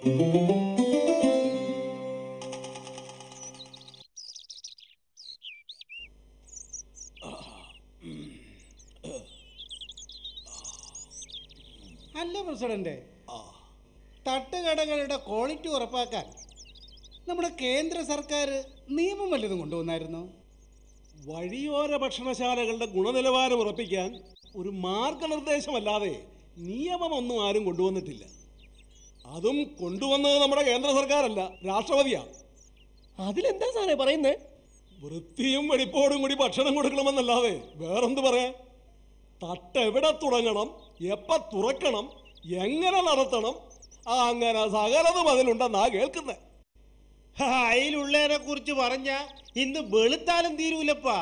അല്ല president തട്ടുകടകളുടെ quality ഉറപ്പാക്കാൻ നമ്മുടെ കേന്ദ്ര സർക്കാർ നിയമം വല്ലതും കൊണ്ടുവന്നായിരുന്നു വഴിയോര ഭക്ഷണശാലകളുടെ ഗുണനിലവാരം ഉറപ്പിക്കാൻ ഒരു മാർഗനിർദ്ദേശമല്ലാതെ നിയമമൊന്നും ആരും കൊണ്ടുവന്നിട്ടില്ല അതും കൊണ്ടുവന്നത് നമ്മുടെ കേന്ദ്ര സർക്കാരല്ല രാഷ്ട്രപതിയാ അതിലെന്താ സാറേ പറയുന്നേ വൃത്തിയും വെടിപ്പോടും കൂടി ഭക്ഷണം കൊടുക്കണമെന്നല്ലാതെ വേറെന്ത് പറയാൻ തട്ടെവിടെ തുടങ്ങണം എപ്പ തുറക്കണം എങ്ങനെ നടത്തണം അങ്ങനെ സകലതും അതിലുണ്ടെന്നാ കേൾക്കുന്നത് അതിലുള്ളതിനെ കുറിച്ച് പറഞ്ഞ ഇന്ന് വെളുത്താലും തീരൂലപ്പാ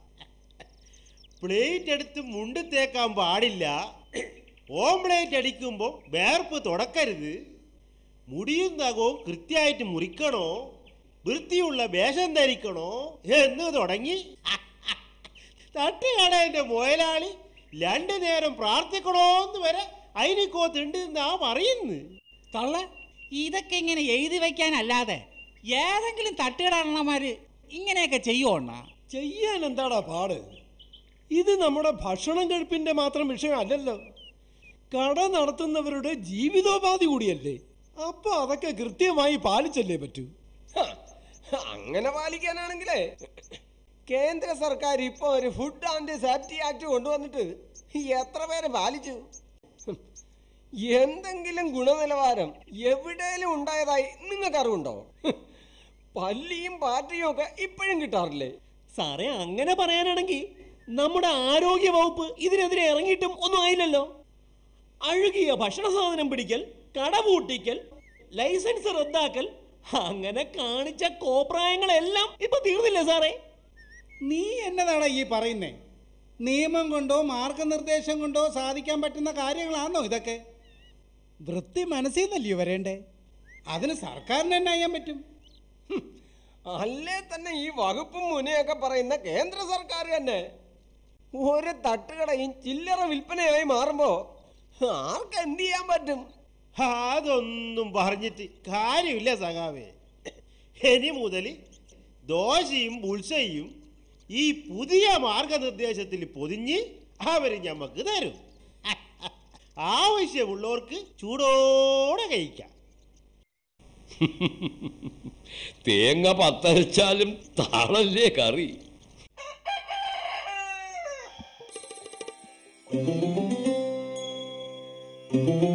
പ്ലേറ്റ് എടുത്ത് മുണ്ട് തേക്കാൻ പാടില്ല ഓംപ്ലേറ്റ് അടിക്കുമ്പോൾ വേർപ്പ് തുടക്കരുത് മുടിയും നഖവും കൃത്യമായിട്ട് മുറിക്കണോ വൃത്തിയുള്ള വേഷം ധരിക്കണോ എന്ന് തുടങ്ങി തട്ടുകടയുടെ മുതലാളി രണ്ടു നേരം പ്രാർത്ഥിക്കണോന്ന് വരെ അതിനിക്കോത്തുണ്ട് എന്നാ പറയുന്നു തള്ള ഇതൊക്കെ ഇങ്ങനെ എഴുതി വയ്ക്കാനല്ലാതെ ഏതെങ്കിലും തട്ടുകടമാര് ഇങ്ങനെയൊക്കെ ചെയ്യുവോണ്ണ ചെയ്യാൻ എന്താടാ പാട് ഇത് നമ്മുടെ ഭക്ഷണം കഴിപ്പിന്റെ മാത്രം വിഷയമല്ലല്ലോ കട നടത്തുന്നവരുടെ ജീവിതോപാധി കൂടിയല്ലേ അപ്പൊ അതൊക്കെ കൃത്യമായി പാലിച്ചല്ലേ പറ്റൂ ഹ, അങ്ങനെ പാലിക്കാനാണെങ്കിലേ കേന്ദ്ര സർക്കാർ ഇപ്പൊ ഒരു ഫുഡ് ആൻഡ് സേഫ്റ്റി ആക്ട് കൊണ്ടുവന്നിട്ട് എത്ര പേരെ പാലിച്ചു ഹും, എന്തെങ്കിലും ഗുണനിലവാരം എവിടെയും ഉണ്ടായതായി നിങ്ങൾക്ക് അറിവുണ്ടോ ഹും, പല്ലിയും പാറ്റയും ഒക്കെ ഇപ്പോഴും കിട്ടാറില്ലേ സാറേ അങ്ങനെ പറയാനാണെങ്കിൽ നമ്മുടെ ആരോഗ്യ വകുപ്പ് ഇതിനെതിരെ ഇറങ്ങിയിട്ടും ഒന്നും ആയില്ലല്ലോ അഴുകിയ ഭക്ഷണ സാധനം പിടിക്കൽ കട പൂട്ടിക്കൽ ലൈസൻസ് റദ്ദാക്കൽ അങ്ങനെ കാണിച്ച കോപ്രായങ്ങളെല്ലാം ഇപ്പൊ തീർന്നില്ലേ സാറേ നീ എന്നതാടാ ഈ പറയുന്നേ നിയമം കൊണ്ടോ മാർഗനിർദ്ദേശം കൊണ്ടോ സാധിക്കാൻ പറ്റുന്ന കാര്യങ്ങളാണോ ഇതൊക്കെ വൃത്തി മനസ്സിൽ നിന്നല്ലയോ വരേണ്ടേ അതിന് സർക്കാരിന് തന്നെ ചെയ്യാൻ പറ്റും ഹും, അല്ലേ തന്നെ ഈ വകുപ്പും മുനയൊക്കെ പറയുന്ന കേന്ദ്ര സർക്കാർ തന്നെ ഒരു തട്ടുകടയും ചില്ലറ വിൽപ്പനയായി മാറുമ്പോ ആർക്ക് എന്ത് ചെയ്യാൻ പറ്റും അതൊന്നും പറഞ്ഞിട്ട് കാര്യമില്ല സഖാവേ ഇനി മുതൽ ദോശയും ബുൾസയും ഈ പുതിയ മാർഗനിർദ്ദേശത്തിൽ പൊതിഞ്ഞ് അവർ ഞമ്മക്ക് തരും ആവശ്യമുള്ളവർക്ക് ചൂടോടെ കഴിക്കാം തേങ്ങ പത്തരച്ചാലും താളല്ലേ കറി ആ